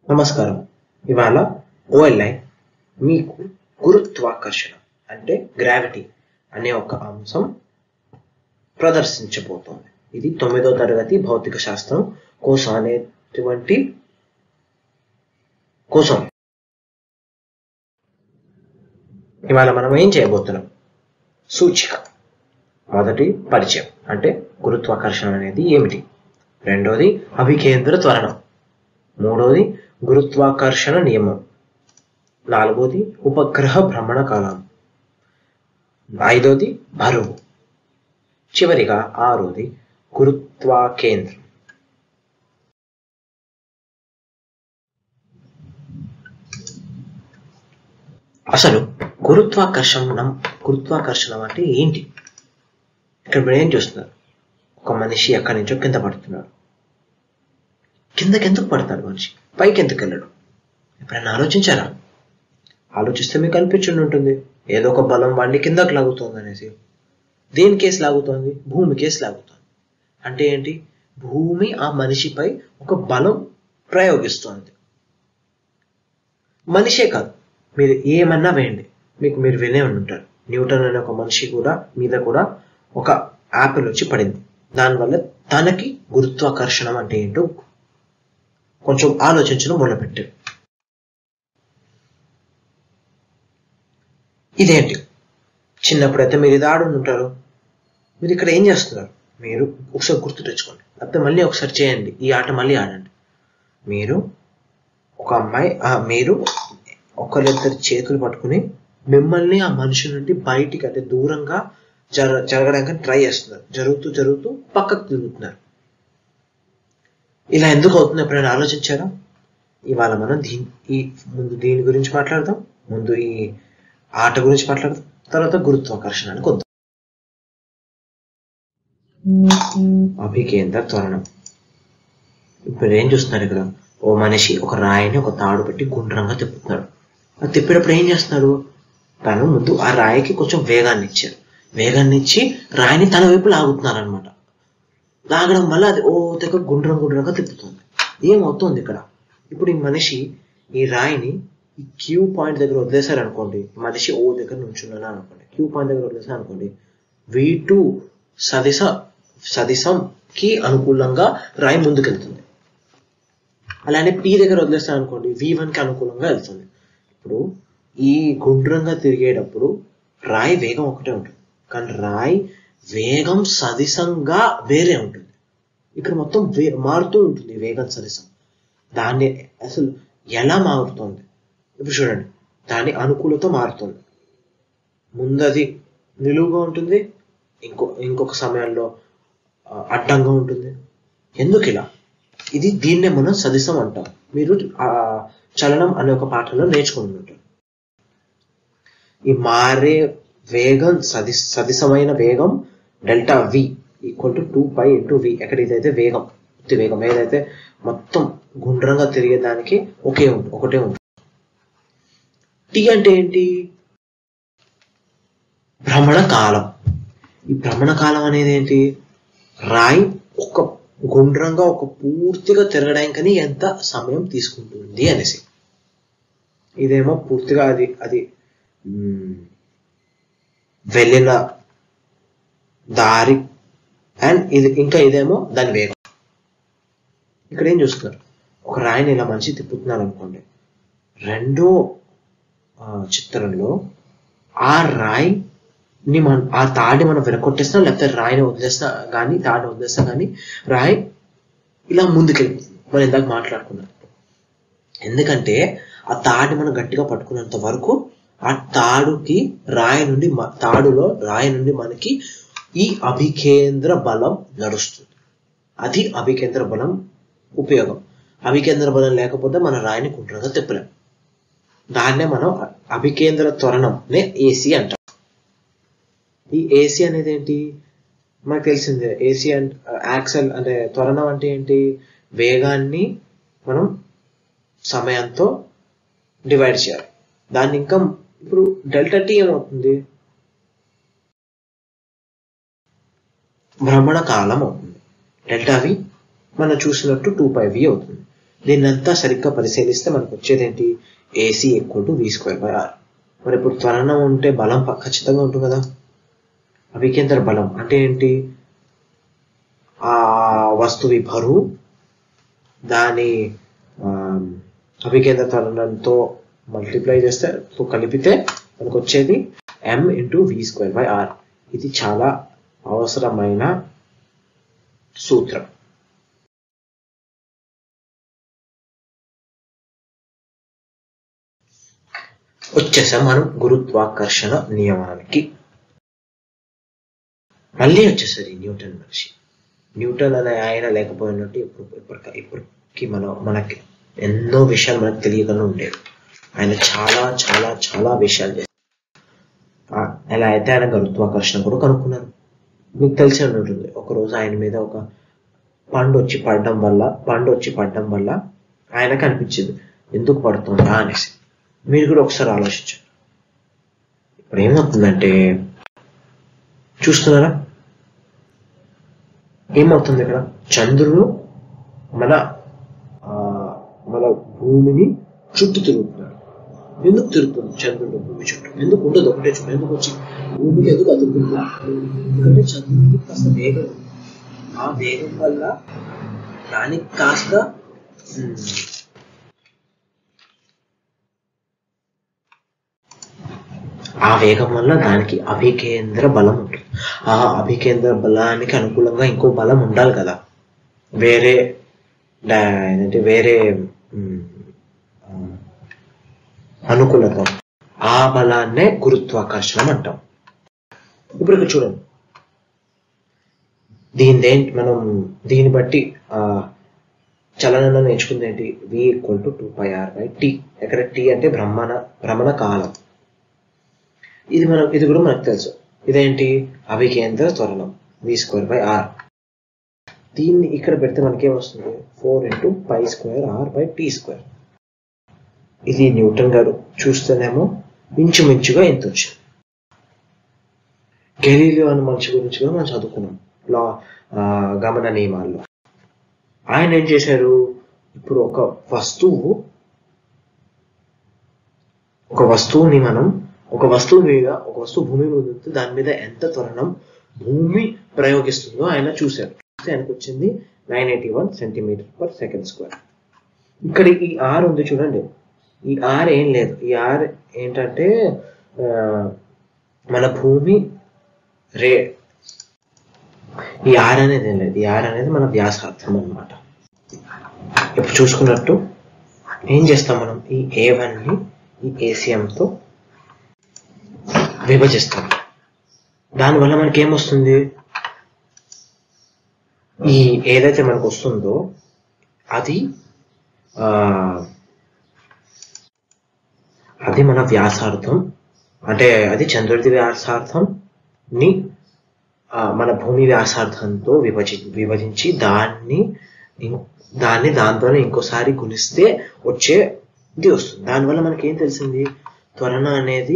నమస్కారం ఇవాళ ఓఎల్ఐ మీకు గురుత్వాకర్షణ అంటే గ్రావిటీ అనే ఒక అంశం ప్రదర్శించబోతోంది ఇది తొమ్మిదో తరగతి భౌతిక శాస్త్రం కోసం అనేటువంటి కోసం ఇవాళ మనం ఏం చేయబోతున్నాం సూచిక మొదటి పరిచయం అంటే గురుత్వాకర్షణ అనేది ఏమిటి రెండోది అభికేంద్ర త్వరణం మూడోది గురుత్వాకర్షణ నియమం నాలుగోది ఉపగ్రహ భ్రమణ కాలం ఐదోది బరువు చివరిగా ఆరోది గురుత్వాకేంద్రం అసలు గురుత్వాకర్షణం గురుత్వాకర్షణం అంటే ఏంటి ఇక్కడ మీరు ఏం చూస్తున్నారు ఒక మనిషి ఎక్కడి నుంచో కింద పడుతున్నాడు కిందకి ఎందుకు పడతాడు మనిషి పైకి ఎందుకు వెళ్ళడు ఎప్పుడైనా ఆలోచించారా ఆలోచిస్తే మీకు అనిపించుండి ఉంటుంది ఏదో ఒక బలం వాడిని కిందకు లాగుతోంది అనేసి దేని కేసు లాగుతోంది భూమి కేసు లాగుతోంది అంటే ఏంటి భూమి ఆ మనిషిపై ఒక బలం ప్రయోగిస్తోంది మనిషే కాదు మీరు ఏమన్నా వేయండి మీకు మీరు వినే ఉంటారు న్యూటన్ అనే ఒక మనిషి కూడా మీద కూడా ఒక యాపిల్ వచ్చి పడింది దానివల్ల తనకి గురుత్వాకర్షణం అంటే ఏంటో కొంచెం ఆలోచించడం మొదలుపెట్టారు ఇదేంటి చిన్నప్పుడైతే మీరు ఇది ఆడుని ఉంటారు మీరు ఇక్కడ ఏం చేస్తున్నారు మీరు ఒకసారి గుర్తు తెచ్చుకోండి లేకపోతే మళ్ళీ ఒకసారి చేయండి ఈ ఆట మళ్ళీ ఆడండి మీరు ఒక అమ్మాయి ఆ మీరు ఒకరిద్దరు చేతులు పట్టుకుని మిమ్మల్ని ఆ మనిషి నుండి బయటికి అంటే దూరంగా జర జరగడానికి ట్రై చేస్తున్నారు జరుగుతూ జరుగుతూ పక్కకు తిరుగుతున్నారు ఇలా ఎందుకు అవుతుంది ఎప్పుడైనా ఆలోచించారా ఇవాళ మనం దీని ఈ ముందు దీని గురించి మాట్లాడదాం ముందు ఈ ఆట గురించి మాట్లాడదాం తర్వాత గురుత్వాకర్షణానికి వద్దాం అభికేంద్ర త్వరణం ఇప్పుడు ఏం చూస్తున్నారు ఇక్కడ ఓ మనిషి ఒక రాయిని ఒక తాడు పెట్టి గుండ్రంగా తిప్పుతున్నాడు అది తిప్పేటప్పుడు ఏం చేస్తున్నాడు తను ముందు ఆ రాయికి కొంచెం వేగాన్ని ఇచ్చారు వేగాన్ని ఇచ్చి రాయిని తన వైపు లాగుతున్నారు అనమాట లాగడం వల్ల అది ఓ దగ్గర గుండ్రం గుండ్రంగా తిప్పుతుంది ఏమవుతుంది ఇక్కడ ఇప్పుడు ఈ మనిషి ఈ రాయిని ఈ క్యూ పాయింట్ దగ్గర వదిలేశారు అనుకోండి మనిషి ఓ దగ్గర నుంచున్నాను అనుకోండి క్యూ పాయింట్ దగ్గర వదిలేశారు అనుకోండి వి టూ సదిశ సదిశంకి అనుకూలంగా రాయి ముందుకెళ్తుంది అలానే పి దగ్గర వదిలేస్తాను అనుకోండి వి వన్కి అనుకూలంగా వెళ్తుంది ఇప్పుడు ఈ గుండ్రంగా తిరిగేటప్పుడు రాయి వేగం ఒకటే ఉంటుంది కానీ రాయి వేగం సదిశంగా వేరే ఉంటుంది ఇక్కడ మొత్తం వే మారుతూ ఉంటుంది వేగం సదిశం దాన్ని అసలు ఎలా మారుతుంది ఇప్పుడు చూడండి దాని అనుకూలత మారుతుంది ముందది నిలువుగా ఉంటుంది ఇంకో ఇంకొక సమయంలో ఆ, అడ్డంగా ఉంటుంది ఎందుకు ఇలా ఇది దీన్నే మనం సదిశం అంటాం మీరు ఆ చలనం అనే ఒక పాఠంలో నేర్చుకుని ఉంటారు ఈ మారే వేగం సది సదిశమైన వేగం delta v equal to two pi into v ఎక్కడ ఇదైతే వేగం ఉత్తి వేగం ఏదైతే మొత్తం గుండ్రంగా తిరిగేదానికి ఒకే ఉంటుంది ఒకటే ఉంటుంది టీ అంటే ఏంటి భ్రమణ కాలం ఈ భ్రమణ కాలం అనేది ఏంటి రాయి ఒక గుండ్రంగా ఒక పూర్తిగా తిరగడానికని ఎంత సమయం తీసుకుంటుంది అనేసి ఇదేమో పూర్తిగా అది అది మ్, వెళ్ళిన దారి అండ్ ఇది ఇంకా ఇదేమో దాని వేగం ఇక్కడ ఏం చూస్తున్నారు ఒక రాయిని ఇలా మనిషి తిప్పుతున్నారు అనుకోండి రెండో ఆ, చిత్రంలో ఆ రాయిని మనం ఆ తాడి మనం విరగొట్టేసినా లేకపోతే రాయిని వదిలేసినా కానీ తాడిని వదిలేసినా కానీ రాయి ఇలా ముందుకెళ్ళిపోతుంది మనం ఇందాక మాట్లాడుకున్నాం ఎందుకంటే ఆ తాడి మనం గట్టిగా పట్టుకున్నంత వరకు ఆ తాడుకి రాయి నుండి మ- తాడులో రాయి నుండి మనకి ఈ అభికేంద్ర బలం నడుస్తుంది అది అభికేంద్ర బలం ఉపయోగం అభికేంద్ర బలం లేకపోతే మన రాయిని గుండ్రంగా తిప్పలేం దాన్నే మనం అ- అభికేంద్ర త్వరణం నే ఏసీ అంటాం ఈ ఏసీ అనేది ఏంటి మనకు తెలిసిందే ఏసీ అంటే యాక్సెల్ అంటే త్వరణం అంటే ఏంటి వేగాన్ని మనం సమయంతో డివైడ్ చేయాలి దాన్ని ఇంకా ఇప్పుడు డెల్టా టీ ఏమవుతుంది భ్రమణ కాలం అవుతుంది డెల్టా వి మనం చూసినట్టు టూ పై వి అవుతుంది దీన్నంతా సరిగ్గా పరిశీలిస్తే మనకు వచ్చేది ఏంటి a c equal to v square by r మరి ఇప్పుడు త్వరణం ఉంటే బలం ప- ఖచ్చితంగా ఉంటుంది కదా అవికేంద్ర బలం అంటే ఏంటి ఆ వస్తువు బరువు దాని ఆ, అవికేంద్ర త్వరణంతో మల్టిప్లై చేస్తే తో కలిపితే మనకు వచ్చేది m into v square by r ఇది చాలా అవసరమైన సూత్రం వచ్చేసాం మనం గురుత్వాకర్షణ నియమానికి మళ్ళీ వచ్చేసరి న్యూటన్ మనిషి న్యూటన్ అనే ఆయన లేకపోయినట్టు ఇప్పుడు ఇప్పటికి ఇప్పటికి మనం మనకి ఎన్నో విషయాలు మనకు తెలియకుండా ఉండేవి ఆయన చాలా చాలా చాలా విషయాలు చేశారు ఆ, ఎలా అయితే ఆయన గురుత్వాకర్షణ కూడా కనుక్కున్నారు మీకు తెలిసే ఉంటుంది ఒక రోజు ఆయన మీద ఒక పండు వచ్చి పడడం వల్ల పండు వచ్చి పడడం వల్ల ఆయనకు అనిపించింది ఎందుకు పడుతుందా అనేసి మీరు కూడా ఒకసారి ఆలోచించండి ఇప్పుడు ఏమవుతుందంటే చూస్తున్నారా ఏమవుతుంది ఇక్కడ చంద్రుడు మన ఆ, మన భూమిని చుట్టూ తిరుగుతున్నాడు ఎందుకు తిరుగుతుంది చంద్రుడు భూమి చుట్టూ ఎందుకు ఉండదు ఒకటే చుట్టూ ఎందుకు వచ్చి భూమికి ఎందుకు అతుక్కుంటుంది ఎందుకంటే చంద్రుడికి కాస్త వేగం ఉంది. ఆ వేగం వల్ల దానికి కాస్త ఉమ్, ఆ వేగం వల్ల దానికి అభికేంద్ర బలం ఉంటుంది ఆ అభికేంద్ర బలానికి అనుకూలంగా ఇంకో బలం ఉండాలి కదా వేరే డా- ఏంటంటే వేరే ఉమ్, ఆ, అనుకూలత ఆ బలాన్నే గురుత్వాకర్షణం అంటాం ఇప్పుడు ఇక్కడ చూడండి దీని మనం దీన్ని బట్టి ఆ చలనంలో నేర్చుకుంది ఏంటి v equal to two pi r by T ఎక్కడ టీ అంటే భ్రమణ భ్రమణ కాలం ఇది మనం ఇది కూడా మనకు తెలుసు ఇదేంటి అవికేంద్ర త్వరణం వి స్క్వేర్ బై ఆర్ దీన్ని ఇక్కడ పెడితే మనకి ఏమొస్తుంది four into pi square r by T square ఇది న్యూటన్ గారు చూస్తేనేమో ఇంచుమించుగా ఎంత వచ్చింది గెలీలియో అనే మనిషి గురించి కూడా మనం చదువుకున్నాం లా ఆ, గమన నియమాల్లో ఆయన ఏం చేశారు ఇప్పుడు ఒక వస్తువు ఒక వస్తువుని మనం ఒక వస్తువు మీద ఒక వస్తువు భూమి మీద ఉంటే దాని మీద ఎంత త్వరణం భూమి ప్రయోగిస్తుందో ఆయన చూశారు చూస్తే ఆయనకు వచ్చింది nine eighty one centimetre per second square ఇక్కడ ఈ ఆర్ ఉంది చూడండి ఈ ఆర్ ఏం లేదు ఈ ఆర్ ఏంటంటే ఆ, మన భూమి రే ఈ ఆర్ అనేది ఏం లేదు ఈ ఆర్ అనేది మన వ్యాసార్థం అన్నమాట ఇప్పుడు చూసుకున్నట్టు ఏం చేస్తాం మనం ఈ ఏ ని ఈ ACM తో విభజిస్తాం దానివల్ల మనకి ఏమొస్తుంది ఈ ఏదైతే మనకు వస్తుందో అది ఆ అది మన వ్యాసార్థం అంటే అది చంద్రుడి వ్యాసార్థం ని ఆ, మన భూమి వ్యాసార్థంతో విభజి విభజించి దాన్ని ఇం- దాన్ని దాంతోనే ఇంకోసారి గుణిస్తే వచ్చే ఇది వస్తుంది దానివల్ల మనకి ఏం తెలిసింది త్వరణ అనేది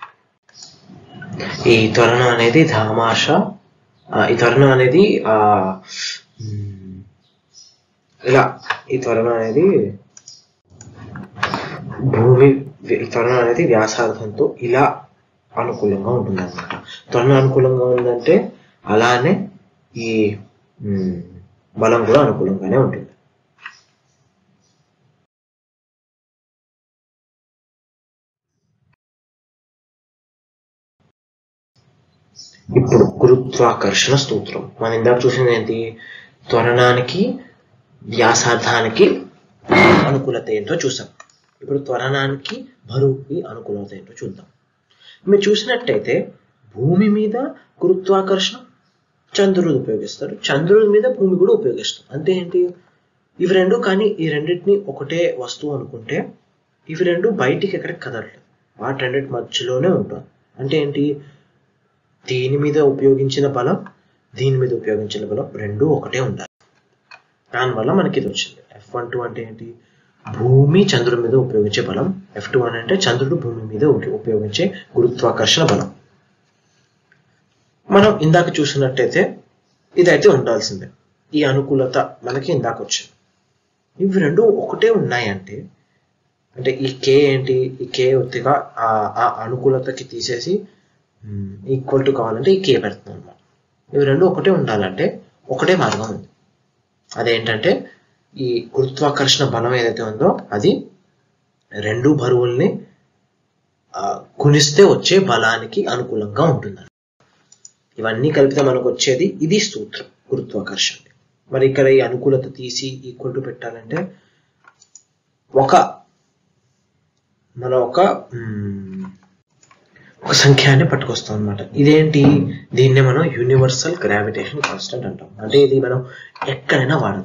ఈ త్వరణ అనేది ధామాష ఆ, ఈ త్వరణ అనేది ఆ మ్, ఇలా ఈ త్వరణ అనేది భూమి ఈ త్వరణ అనేది వ్యాసార్థంతో ఇలా అనుకూలంగా ఉంటుంది అనమాట త్వరణ అనుకూలంగా ఉందంటే అలానే ఈ మ్, బలం కూడా అనుకూలంగానే ఉంటుంది ఇప్పుడు గురుత్వాకర్షణ స్తోత్రం మనం ఇందాక చూసింది ఏంటి త్వరణానికి వ్యాసార్థానికి అనుకూలత ఏంటో చూసాం ఇప్పుడు త్వరణానికి బరువుకి అనుకూలత ఏంటో చూద్దాం మీరు చూసినట్టయితే భూమి మీద గురుత్వాకర్షణ చంద్రుడు ఉపయోగిస్తారు చంద్రుడి మీద భూమి కూడా ఉపయోగిస్తాం అంటే ఏంటి ఇవి రెండు కానీ ఈ రెండింటిని ఒకటే వస్తువు అనుకుంటే ఇవి రెండు బయటికి ఎక్కడికి కదలలేదు వాటి రెండింటి మధ్యలోనే ఉంటాం అంటే ఏంటి దీని మీద ఉపయోగించిన బలం దీని మీద ఉపయోగించిన బలం రెండు ఒకటే ఉండాలి దానివల్ల మనకి ఇది వచ్చింది ఎఫ్ వన్ టూ అంటే ఏంటి భూమి చంద్రుడి మీద ఉపయోగించే బలం ఎఫ్ టూ అని అంటే చంద్రుడు భూమి మీద ఉప- ఉపయోగించే గురుత్వాకర్షణ బలం మనం ఇందాక చూసినట్టయితే ఇదైతే ఉండాల్సిందే ఈ అనుకూలత మనకి ఇందాక వచ్చింది ఇవి రెండు ఒకటే ఉన్నాయంటే అంటే ఈ కే ఏంటి ఈ కే ఒత్తిగా ఆ ఆ అనుకూలతకి తీసేసి ఈక్వల్ టు కావాలంటే ఈ కే పెడుతుంది అనమాట ఇవి రెండు ఒకటే ఉండాలంటే ఒకటే మార్గం ఉంది అదేంటంటే ఈ గురుత్వాకర్షణ బలం ఏదైతే ఉందో అది రెండు బరువుల్ని ఆ, గుణిస్తే వచ్చే బలానికి అనుకూలంగా ఉంటుంది ఇవన్నీ కలిపితే మనకు వచ్చేది ఇది సూత్రం గురుత్వాకర్షణ మరి ఇక్కడ ఈ అనుకూలత తీసి ఈక్వల్ టు పెట్టాలంటే ఒక మనం ఒక మ్, ఒక సంఖ్యాన్ని పట్టుకొస్తాం అనమాట ఇదేంటి దీన్నే మనం యూనివర్సల్ గ్రావిటేషన్ కాన్స్టెంట్ అంటాం అంటే ఇది మనం ఎక్కడైనా వాడచ్చు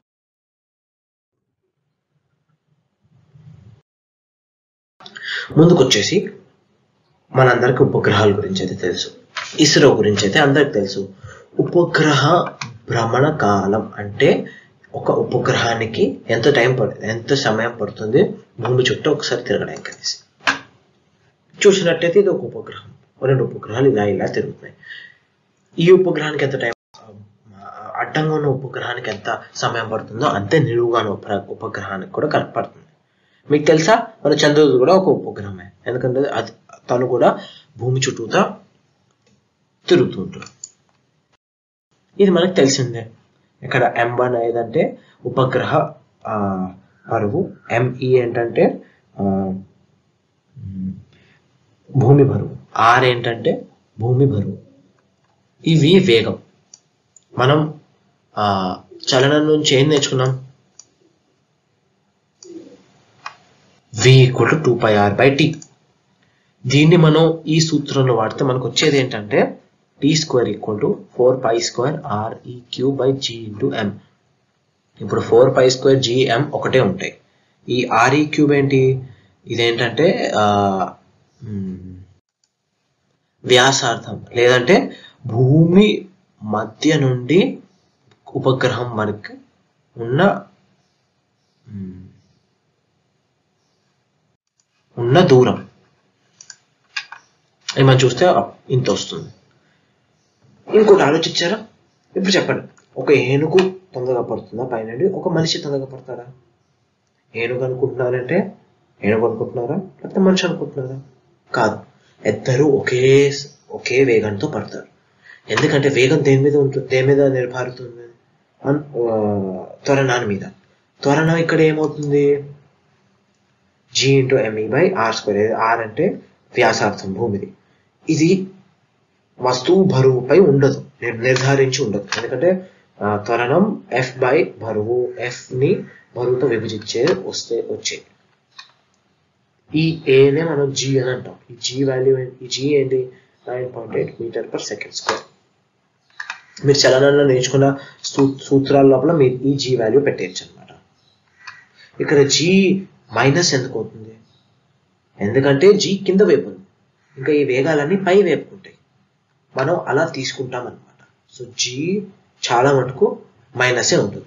ముందుకు వచ్చేసి మనందరికి ఉపగ్రహాల గురించి అయితే తెలుసు ఇస్రో గురించి అయితే అందరికి తెలుసు ఉపగ్రహ భ్రమణ కాలం అంటే ఒక ఉపగ్రహానికి ఎంత టైం పడుతుంది ఎంత సమయం పడుతుంది భూమి చుట్టూ ఒకసారి తిరగడానికి అనేసి చూసినట్టయితే ఇది ఒక ఉపగ్రహం రెండు ఉపగ్రహాలు ఇలా ఇలా తిరుగుతున్నాయి ఈ ఉపగ్రహానికి ఎంత టైం అడ్డంగా ఉన్న ఉపగ్రహానికి ఎంత సమయం పడుతుందో అంతే నిలువుగా ఉన్న ఉప- ఉపగ్రహానికి కూడా కరెక్ట్ పడుతుంది మీకు తెలుసా మన చంద్రుడు కూడా ఒక ఉపగ్రహమే ఎందుకంటే అది తను కూడా భూమి చుట్టూతా తిరుగుతూ ఉంటుంది ఇది మనకు తెలిసిందే ఇక్కడ ఎం వన్ ఏదంటే ఉపగ్రహ ఆ, బరువు ఎంఈ ఏంటంటే ఆ, మ్, భూమి బరువు ఆర్ ఏంటంటే భూమి బరువు ఇవి వేగం మనం ఆ చలనం నుంచి ఏం నేర్చుకున్నాం v equal to two pi r by T దీన్ని మనం ఈ సూత్రంలో వాడితే మనకు వచ్చేది ఏంటంటే T square equal to four pi square r ఈ cube by G into M ఇప్పుడు ఫోర్ పై స్క్వేర్ జిఎం ఒకటే ఉంటాయి ఈ ఆర్ఈ క్యూబ్ ఏంటి ఇదేంటంటే ఆ, మ్, వ్యాసార్థం లేదంటే భూమి మధ్య నుండి ఉపగ్రహం వరకు ఉన్న మ్, ఉన్న దూరం అది మనం చూస్తే ఇంత వస్తుంది ఇంకోటి ఆలోచించారా ఇప్పుడు చెప్పండి ఒక ఏనుగు తొందరగా పడుతుందా పైన ఒక మనిషి తొందరగా పడతారా ఏనుగు అనుకుంటున్నారంటే ఏనుగు అనుకుంటున్నారా లేకపోతే మనిషి అనుకుంటున్నారా కాదు ఇద్దరు ఒకే ఒకే వేగంతో పడతారు ఎందుకంటే వేగం దేని మీద ఉంటుంది దేని మీద నిర్భారుతుంది అన్- ఆ, త్వరణాన్ని మీద త్వరణం ఇక్కడ ఏమవుతుంది G into M E by R square R అంటే వ్యాసార్థం భూమిది ఇది వస్తువు బరువుపై ఉండదు నిర్- నిర్ధారించి ఉండదు ఎందుకంటే ఆ, త్వరణం ఎఫ్ బై బరువు ఎఫ్ ని బరువుతో విభజించే వస్తే వచ్చే ఈ ఏనే మనం జీ అని అంటాం ఈ జీ వాల్యూ ఈ జీ ఏంటి nine point eight metre per second square మీరు చలనంలో నేర్చుకున్న సూ సూత్రాల లోపల మీరు ఈ జీ వాల్యూ పెట్టేయచ్చు అనమాట ఇక్కడ జీ మైనస్ ఎందుకు అవుతుంది ఎందుకంటే జీ కింద వైపు ఉంది ఇంకా ఈ వేగాలన్నీ పై వైపు ఉంటాయి మనం అలా తీసుకుంటాం అనమాట సో జీ చాలా మటుకు మైనసే ఉంటుంది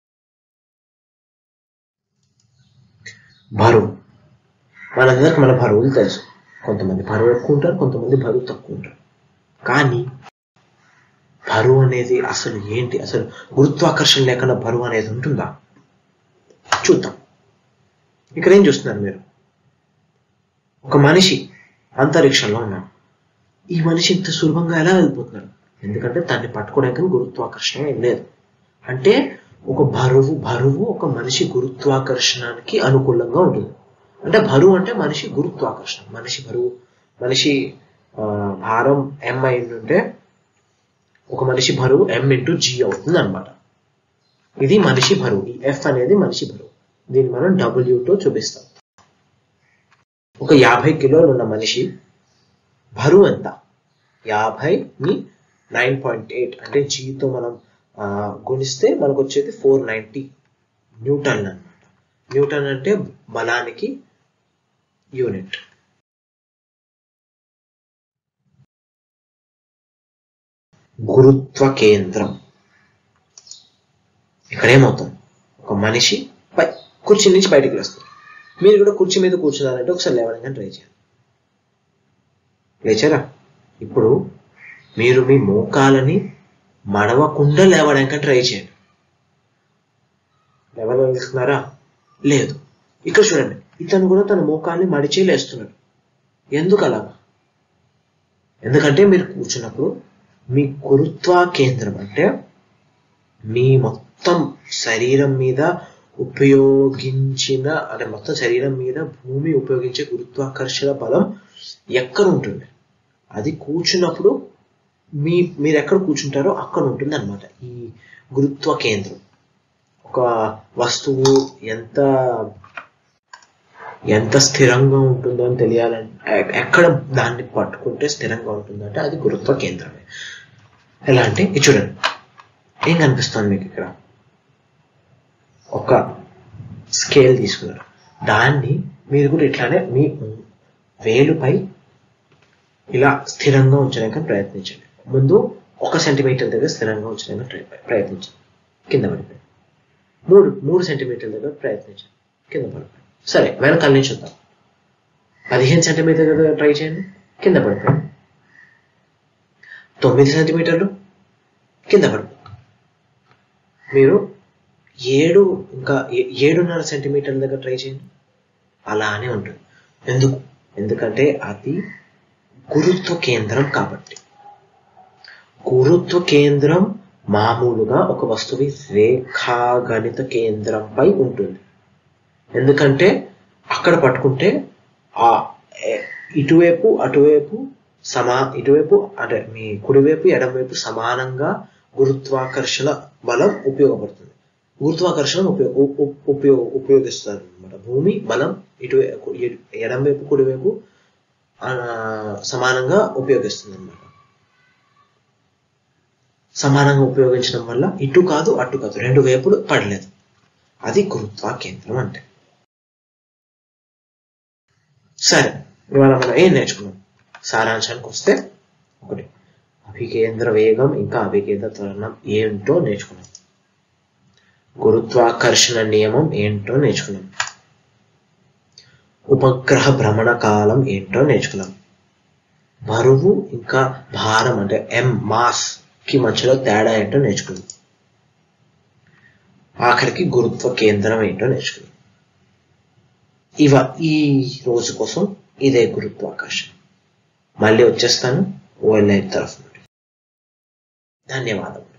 బరువు మనందరికి మన బరువులు తెలుసు కొంతమంది బరువు ఎక్కువ ఉంటారు కొంతమంది బరువు తక్కువ ఉంటారు కానీ బరువు అనేది అసలు ఏంటి అసలు గురుత్వాకర్షణ లేకుండా బరువు అనేది ఉంటుందా చూద్దాం ఇక్కడ ఏం చూస్తున్నారు మీరు ఒక మనిషి అంతరిక్షంలో ఉన్నాడు ఈ మనిషి ఇంత సులభంగా ఎలా వెళ్ళిపోతున్నాడు ఎందుకంటే దాన్ని పట్టుకోవడానికి గురుత్వాకర్షణ ఏం లేదు అంటే ఒక బరువు బరువు ఒక మనిషి గురుత్వాకర్షణానికి అనుకూలంగా ఉంటుంది అంటే బరువు అంటే మనిషి గురుత్వాకర్షణ మనిషి బరువు మనిషి ఆ, భారం ఎం అయిందంటే ఒక మనిషి బరువు ఎం ఇంటూ జీ అవుతుంది అనమాట ఇది మనిషి బరువు ఈ ఎఫ్ అనేది మనిషి బరువు దీన్ని మనం W తో చూపిస్తాం ఒక యాభై కిలోలు ఉన్న మనిషి బరువు ఎంత యాభైని నైన్ పాయింట్ ఎయిట్ అంటే జీతో మనం ఆ, గుణిస్తే మనకు వచ్చేది ఫోర్ నైంటీ న్యూటన్ అన్నమాట న్యూటన్ అంటే బలానికి యూనిట్ గురుత్వ కేంద్రం ఇక్కడ ఏమవుతుంది ఒక మనిషి పై కుర్చీ నుంచి బయటికి వస్తారు మీరు కూడా కుర్చీ మీద కూర్చున్నారంటే ఒకసారి లేవడానికి ట్రై చేయండి లేచారా ఇప్పుడు మీరు మీ మోకాలని మడవకుండా లేవడానికి ట్రై చేయండి లేవగలుగుతున్నారా లేదు ఇక్కడ చూడండి ఇతను కూడా తన మోకాన్ని మడిచి లేస్తున్నాడు ఎందుకు అలా ఎందుకంటే మీరు కూర్చున్నప్పుడు మీ గురుత్వ కేంద్రం అంటే మీ మొత్తం శరీరం మీద ఉపయోగించిన అంటే మొత్తం శరీరం మీద భూమి ఉపయోగించే గురుత్వాకర్షణ బలం ఎక్కడ ఉంటుంది అది కూర్చున్నప్పుడు మీ మీరు ఎక్కడ కూర్చుంటారో అక్కడ ఉంటుంది అనమాట ఈ గురుత్వ కేంద్రం ఒక వస్తువు ఎంత ఎంత స్థిరంగా ఉంటుందో అని తెలియాలంటే ఎక్కడ దాన్ని పట్టుకుంటే స్థిరంగా ఉంటుందంటే అది గురుత్వ కేంద్రమే ఎలా అంటే ఇది చూడండి ఏం కనిపిస్తుంది మీకు ఇక్కడ ఒక స్కేల్ తీసుకున్నారు దాన్ని మీరు కూడా ఇట్లానే మీ వేలుపై ఇలా స్థిరంగా ఉంచడానికి ప్రయత్నించండి ముందు ఒక సెంటీమీటర్ దగ్గర స్థిరంగా ఉంచడానికి ట్రై- ప్రయత్నించండి కింద పడిపోయి మూడు మూడు సెంటీమీటర్ల దగ్గర ప్రయత్నించండి కింద పడిపోయి సరే వెనకాల నుంచి చూద్దాం పదిహేను సెంటీమీటర్ దగ్గర ట్రై చేయండి కింద పడిపోయి తొమ్మిది సెంటీమీటర్లు కింద పడిపోయి మీరు ఏడు ఇంకా ఏ- ఏడున్నర సెంటీమీటర్ల దగ్గర ట్రై చేయండి అలానే ఉంటుంది ఎందుకు ఎందుకంటే అది గురుత్వ కేంద్రం కాబట్టి గురుత్వ కేంద్రం మామూలుగా ఒక వస్తువు రేఖాగణిత కేంద్రంపై ఉంటుంది ఎందుకంటే అక్కడ పట్టుకుంటే ఆ ఎ- ఇటువైపు అటువైపు సమా ఇటువైపు అంటే మీ కుడివైపు ఎడమవైపు సమానంగా గురుత్వాకర్షణ బలం ఉపయోగపడుతుంది గురుత్వాకర్షణ ఉపయోగ ఉ- ఉపయోగ ఉపయోగిస్తారు అనమాట భూమి బలం ఇటువైపు ఎడమవైపు కుడివైపు ఆ, సమానంగా ఉపయోగిస్తుంది అనమాట సమానంగా ఉపయోగించడం వల్ల ఇటు కాదు అటు కాదు రెండు వైపులు పడలేదు అది గురుత్వ కేంద్రం అంటే సరే ఇవాళ మనం ఏం నేర్చుకున్నాం సారాంశానికి వస్తే ఒకటి అభికేంద్ర వేగం ఇంకా అభికేంద్ర త్వరణం ఏంటో నేర్చుకున్నాం గురుత్వాకర్షణ నియమం ఏంటో నేర్చుకున్నాం ఉపగ్రహ భ్రమణ కాలం ఏంటో నేర్చుకున్నాం బరువు ఇంకా భారం అంటే ఎం మాస్ కి మధ్యలో తేడా ఏంటో నేర్చుకున్నాం ఆఖరికి గురుత్వ కేంద్రం ఏంటో నేర్చుకున్నాం ఇవ ఈ రోజు కోసం ఇదే గురుత్వాకర్షణ మళ్ళీ వచ్చేస్తాను ఓఎల్ఐ తరఫు నుండి ధన్యవాదం